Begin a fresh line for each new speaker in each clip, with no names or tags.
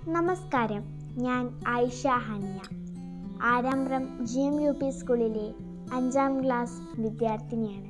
നമസ്കാരം ഞാൻ Ayisha Haniya Arambram G M U P സ്കൂളിലെ അഞ്ചാം ക്ലാസ് വിദ്യാർത്ഥിനിയാണ്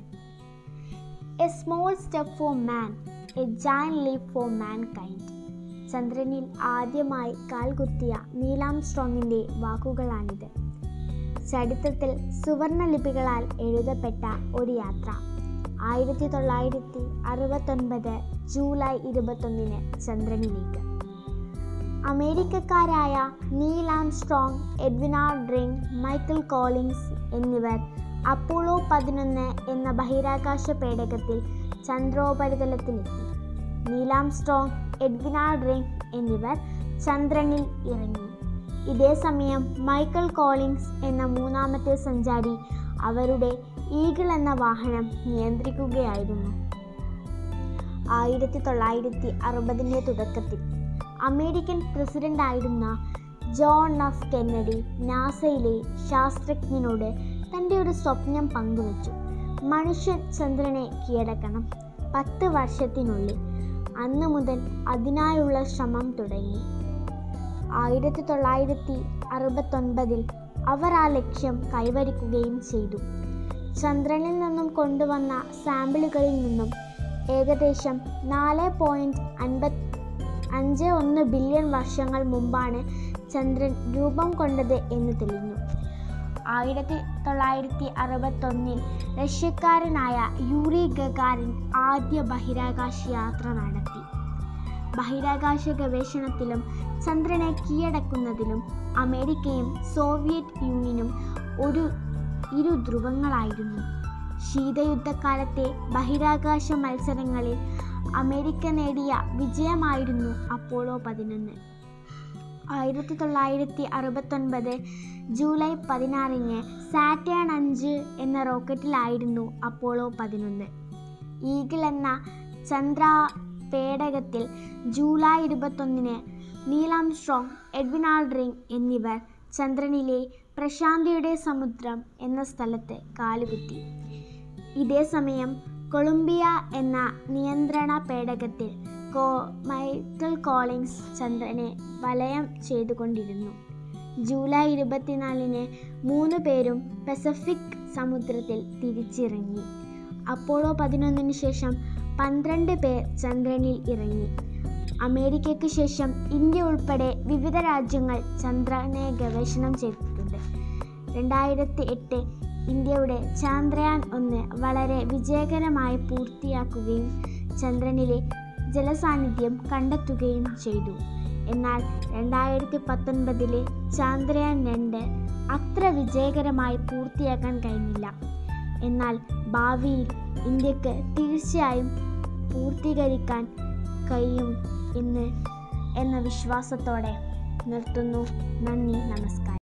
a small step for man a giant leap for mankind ചന്ദ്രനിൽ ആദ്യമായി കാൽകുത്തിയ നീലാം സ്ട്രോങ്ങിൻ്റെ വാക്കുകളാണിത് ചരിത്രത്തിൽ സുവർണ ലിപികളാൽ എഴുതപ്പെട്ട ഒരു യാത്ര ആയിരത്തി തൊള്ളായിരത്തി അറുപത്തൊൻപത് ജൂലൈ ഇരുപത്തൊന്നിന് ചന്ദ്രനിലേക്ക് അമേരിക്കക്കാരായ Neil Armstrong Edwin Aldrin Michael Collins എന്നിവർ അപ്പോളോ പതിനൊന്ന് എന്ന ബഹിരാകാശ പേടകത്തിൽ ചന്ദ്രോപരിതലത്തിലെത്തി നീലാംസ്ട്രോങ് എഡ്വിൻ ആർ ഡ്രിങ് എന്നിവർ ചന്ദ്രനിൽ ഇറങ്ങി ഇതേ സമയം മൈക്കിൾ കോളിൻസ് എന്ന മൂന്നാമത്തെ സഞ്ചാരി അവരുടെ ഈഗിൾ എന്ന വാഹനം നിയന്ത്രിക്കുകയായിരുന്നു ആയിരത്തി തൊള്ളായിരത്തി അറുപതിൻ്റെ തുടക്കത്തിൽ അമേരിക്കൻ പ്രസിഡന്റായിരുന്ന ജോൺ എഫ് കെന്നഡി നാസയിലെ ശാസ്ത്രജ്ഞനോട് തൻ്റെ ഒരു സ്വപ്നം പങ്കുവച്ചു മനുഷ്യൻ ചന്ദ്രനെ കീഴടക്കണം പത്ത് വർഷത്തിനുള്ളിൽ അന്ന് മുതൽ അതിനായുള്ള ശ്രമം തുടങ്ങി ആയിരത്തി തൊള്ളായിരത്തി അറുപത്തൊൻപതിൽ അവർ ആ ലക്ഷ്യം കൈവരിക്കുകയും ചെയ്തു ചന്ദ്രനിൽ നിന്നും കൊണ്ടുവന്ന സാമ്പിളുകളിൽ നിന്നും ഏകദേശം നാല് പോയിൻറ്റ് അൻപത് അഞ്ച് ഒന്ന് ബില്യൺ വർഷങ്ങൾ മുമ്പാണ് ചന്ദ്രൻ രൂപം കൊണ്ടത് എന്ന് തെളിഞ്ഞു ആയിരത്തി തൊള്ളായിരത്തി അറുപത്തൊന്നിൽ റഷ്യക്കാരനായ യൂറി ഗഗാറിൻ ആദ്യ ബഹിരാകാശ യാത്ര നടത്തി ബഹിരാകാശ ഗവേഷണത്തിലും ചന്ദ്രനെ കീഴടക്കുന്നതിലും അമേരിക്കയും സോവിയറ്റ് യൂണിയനും ഒരു ഇരു ധ്രുവങ്ങളായിരുന്നു ശീതയുദ്ധകാലത്തെ ബഹിരാകാശ മത്സരങ്ങളിൽ അമേരിക്ക നേടിയ വിജയമായിരുന്നു അപ്പോളോ പതിനൊന്ന് ആയിരത്തി തൊള്ളായിരത്തി അറുപത്തൊൻപത് ജൂലൈ പതിനാറിന് സാറ്റേൺ അഞ്ച് എന്ന റോക്കറ്റിലായിരുന്നു അപ്പോളോ പതിനൊന്ന് ഈഗിൾ എന്ന ചന്ദ്ര പേടകത്തിൽ ജൂലൈ ഇരുപത്തൊന്നിന് നീലാംസ്ട്രോങ് എഡ്വിൻ ആൾഡ്രിങ് എന്നിവർ ചന്ദ്രനിലെ പ്രശാന്തിയുടെ സമുദ്രം എന്ന സ്ഥലത്ത് കാലുകുത്തി ഇതേ സമയം കൊളംബിയ എന്ന നിയന്ത്രണ പേടകത്തിൽ കോ മൈക്കിൾ കോളിൻസ് ചന്ദ്രനെ വലയം ചെയ്തുകൊണ്ടിരുന്നു ജൂലൈ ഇരുപത്തിനാലിന് മൂന്ന് പേരും പസഫിക് സമുദ്രത്തിൽ തിരിച്ചിറങ്ങി അപ്പോളോ പതിനൊന്നിന് ശേഷം പന്ത്രണ്ട് പേർ ചന്ദ്രനിൽ ഇറങ്ങി അമേരിക്കയ്ക്ക് ശേഷം ഇന്ത്യ ഉൾപ്പെടെ വിവിധ രാജ്യങ്ങൾ ചന്ദ്രനെ ഗവേഷണം ചെയ്തിട്ടുണ്ട് രണ്ടായിരത്തി എട്ട് ഇന്ത്യയുടെ ചാന്ദ്രയാൻ ഒന്ന് വളരെ വിജയകരമായി പൂർത്തിയാക്കുകയും ചന്ദ്രനിലെ ജലസാന്നിധ്യം കണ്ടെത്തുകയും ചെയ്തു എന്നാൽ രണ്ടായിരത്തി പത്തൊൻപതിലെ ചാന്ദ്രയാൻ രണ്ട് അത്ര വിജയകരമായി പൂർത്തിയാക്കാൻ കഴിഞ്ഞില്ല എന്നാൽ ഭാവിയിൽ ഇന്ത്യക്ക് തീർച്ചയായും പൂർത്തീകരിക്കാൻ കഴിയും എന്ന് എന്ന വിശ്വാസത്തോടെ നിർത്തുന്നു നന്ദി നമസ്കാരം